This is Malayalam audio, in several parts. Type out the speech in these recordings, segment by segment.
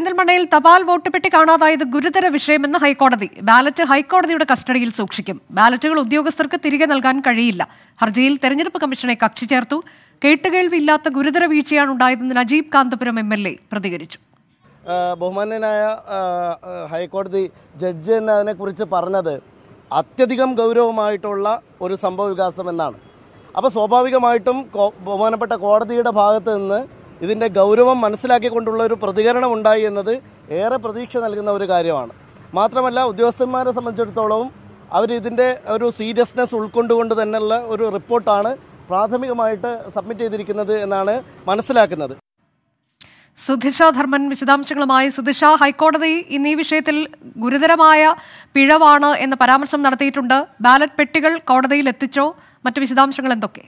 പെരിന്തൽമണ്ണയിൽ തപാൽ വോട്ട് പെട്ടി കാണാതായത് ഗുരുതര വിഷയമെന്ന് ഹൈക്കോടതി ബാലറ്റ് ഹൈക്കോടതിയുടെ കസ്റ്റഡിയിൽ സൂക്ഷിക്കും ബാലറ്റുകൾ ഉദ്യോഗസ്ഥർക്ക് തിരികെ നൽകാൻ കഴിയില്ല ഹർജിയിൽ തെരഞ്ഞെടുപ്പ് കമ്മീഷനെ കക്ഷി ചേർത്തു കേട്ടുകേൾവിയില്ലാത്ത ഗുരുതര വീഴ്ചയാണ് ഉണ്ടായതെന്ന് Najeeb Kanthapuram M L A പ്രതികരിച്ചു ആ, ബഹുമാന്യനായ ആ, ആ, ഹൈക്കോടതി ജഡ്ജി തന്നെ അതിനെക്കുറിച്ച് പറഞ്ഞത് അത്യധികം ഗൗരവമായിട്ടുള്ള ഒരു സംഭവ വികാസം എന്നാണ് അപ്പോൾ സ്വാഭാവികമായിട്ടും കോ- ബഹുമാനപ്പെട്ട കോടതിയുടെ ഭാഗത്ത് നിന്ന് ഇതിൻ്റെ ഗൗരവം മനസ്സിലാക്കിക്കൊണ്ടുള്ള ഒരു പ്രതികരണം ഉണ്ടായി എന്നത് ഏറെ പ്രതീക്ഷ നൽകുന്ന ഒരു കാര്യമാണ് മാത്രമല്ല ഉദ്യോഗസ്ഥന്മാരെ സംബന്ധിച്ചിടത്തോളവും അവർ ഇതിൻ്റെ ഒരു സീരിയസ്നെസ് ഉൾക്കൊണ്ടുകൊണ്ട് തന്നെയുള്ള ഒരു റിപ്പോർട്ടാണ് പ്രാഥമികമായിട്ട് സബ്മിറ്റ് ചെയ്തിരിക്കുന്നത് എന്നാണ് മനസ്സിലാക്കുന്നത് സുധിഷ ധർമ്മൻ വിശദാംശങ്ങളുമായി സുധിഷ ഹൈക്കോടതി ഇന്ന് ഈ വിഷയത്തിൽ ഗുരുതരമായ പിഴവാണ് എന്ന പരാമർശം നടത്തിയിട്ടുണ്ട് ബാലറ്റ് പെട്ടികൾ കോടതിയിൽ എത്തിച്ചോ മറ്റു വിശദാംശങ്ങൾ എന്തൊക്കെ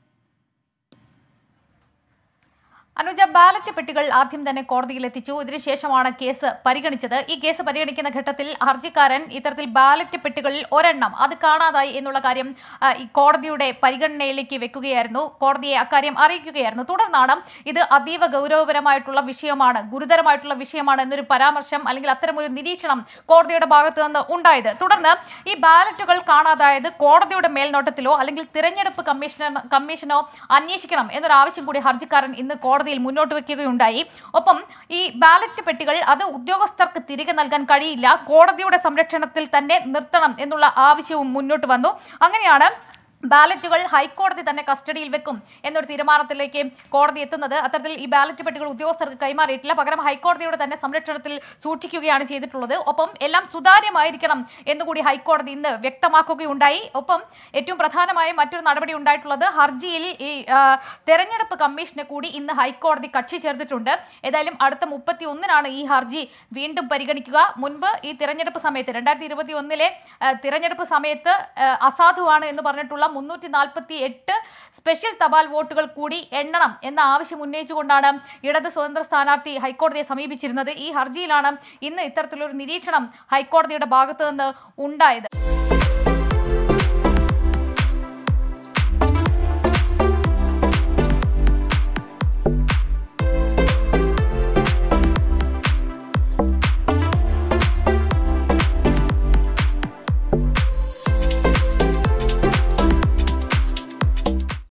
അനുജ ബാലറ്റ് പെട്ടികൾ ആദ്യം തന്നെ കോടതിയിൽ എത്തിച്ചു ഇതിനുശേഷമാണ് കേസ് പരിഗണിച്ചത് ഈ കേസ് പരിഗണിക്കുന്ന ഘട്ടത്തിൽ ഹർജിക്കാരൻ ഇത്തരത്തിൽ ബാലറ്റ് പെട്ടികളിൽ ഒരെണ്ണം അത് കാണാതായി എന്നുള്ള കാര്യം ആ, ഈ കോടതിയുടെ പരിഗണനയിലേക്ക് വെക്കുകയായിരുന്നു കോടതിയെ അക്കാര്യം അറിയിക്കുകയായിരുന്നു തുടർന്നാണ് ഇത് അതീവ ഗൗരവപരമായിട്ടുള്ള വിഷയമാണ് ഗുരുതരമായിട്ടുള്ള വിഷയമാണ് എന്നൊരു പരാമർശം അല്ലെങ്കിൽ അത്തരമൊരു നിരീക്ഷണം കോടതിയുടെ ഭാഗത്ത് നിന്ന് ഉണ്ടായത് തുടർന്ന് ഈ ബാലറ്റുകൾ കാണാതായത് കോടതിയുടെ മേൽനോട്ടത്തിലോ അല്ലെങ്കിൽ തിരഞ്ഞെടുപ്പ് കമ്മീഷണർ കമ്മീഷനോ അന്വേഷിക്കണം എന്നൊരു ആവശ്യം കൂടി ഹർജിക്കാരൻ ഇന്ന് കോടതിയിൽ മുന്നോട്ട് വെക്കുകയുണ്ടായി ഒപ്പം ഈ ബാലറ്റ് പെട്ടികൾ അത് ഉദ്യോഗസ്ഥർക്ക് തിരികെ നൽകാൻ കഴിയില്ല കോടതിയുടെ സംരക്ഷണത്തിൽ തന്നെ നിർത്തണം എന്നുള്ള ആവശ്യവും മുന്നോട്ട് വന്നു അങ്ങനെയാണ് ബാലറ്റുകൾ ഹൈക്കോടതി തന്നെ കസ്റ്റഡിയിൽ വെക്കും എന്നൊരു തീരുമാനത്തിലേക്ക് കോടതി എത്തുന്നത് അത്തരത്തിൽ ഈ ബാലറ്റ് പെട്ടികൾ ഉദ്യോഗസ്ഥർക്ക് കൈമാറിയിട്ടില്ല പകരം ഹൈക്കോടതിയുടെ തന്നെ സംരക്ഷണത്തിൽ സൂക്ഷിക്കുകയാണ് ചെയ്തിട്ടുള്ളത് ഒപ്പം എല്ലാം സുതാര്യമായിരിക്കണം എന്നുകൂടി ഹൈക്കോടതി ഇന്ന് വ്യക്തമാക്കുകയുണ്ടായി ഒപ്പം ഏറ്റവും പ്രധാനമായ മറ്റൊരു നടപടി ഉണ്ടായിട്ടുള്ളത് ഹർജിയിൽ ഈ ആ, തെരഞ്ഞെടുപ്പ് കമ്മീഷനെ കൂടി ഇന്ന് ഹൈക്കോടതി കക്ഷി ചേർത്തിട്ടുണ്ട് ഏതായാലും അടുത്ത മുപ്പത്തി ഒന്നിനാണ് ഈ ഹർജി വീണ്ടും പരിഗണിക്കുക മുൻപ് ഈ തിരഞ്ഞെടുപ്പ് സമയത്ത് രണ്ടായിരത്തി ഇരുപത്തി ഒന്നിലെ തിരഞ്ഞെടുപ്പ് സമയത്ത് ആ, അസാധുവാണ് എന്ന് പറഞ്ഞിട്ടുള്ള മുന്നൂറ്റി നാൽപ്പത്തി എട്ട് സ്പെഷ്യൽ തപാൽ വോട്ടുകൾ കൂടി എണ്ണണം എന്ന ആവശ്യം ഉന്നയിച്ചുകൊണ്ടാണ് ഇടത് സ്വതന്ത്ര സ്ഥാനാർത്ഥി ഹൈക്കോടതിയെ സമീപിച്ചിരുന്നത് ഈ ഹർജിയിലാണ് ഇന്ന് ഇത്തരത്തിലൊരു നിരീക്ഷണം ഹൈക്കോടതിയുടെ ഭാഗത്തു നിന്ന് ഉണ്ടായത്